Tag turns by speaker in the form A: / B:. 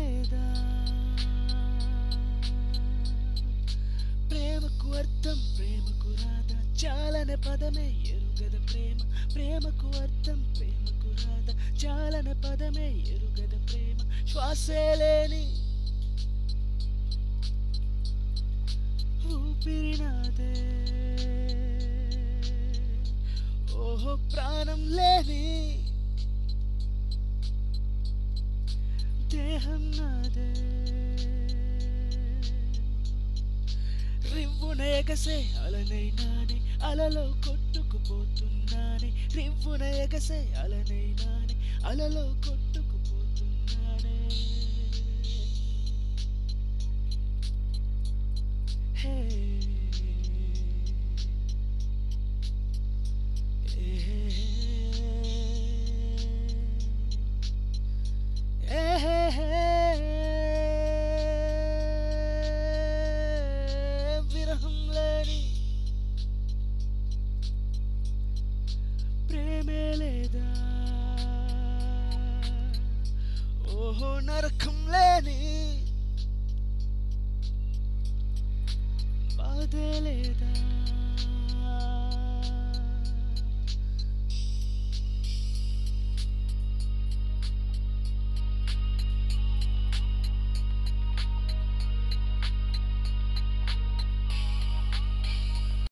A: లేదా ప్రేమకు అర్థం ప్రేమకు రాదా చాలన పదమే ఎరుగద ప్రేమ ప్రేమకు అర్థం ప్రేమకు రాదా చాలన పదమే ఎరుగద ప్రేమ శ్వాసే లేని ఊపిరి నాదే ఓహో ప్రాణం లేని దేహం నాదే రివ్వున ఎగసే అలనైనానే అలలో కొట్టుకుపోతున్నానే రివ్వున ఎగసే అలనైనానే అలలో కొట్టుకుపోతున్నానే హే విరహం లేని ప్రేమే లేదా ఓహో నరకం లేని బాధే లేదా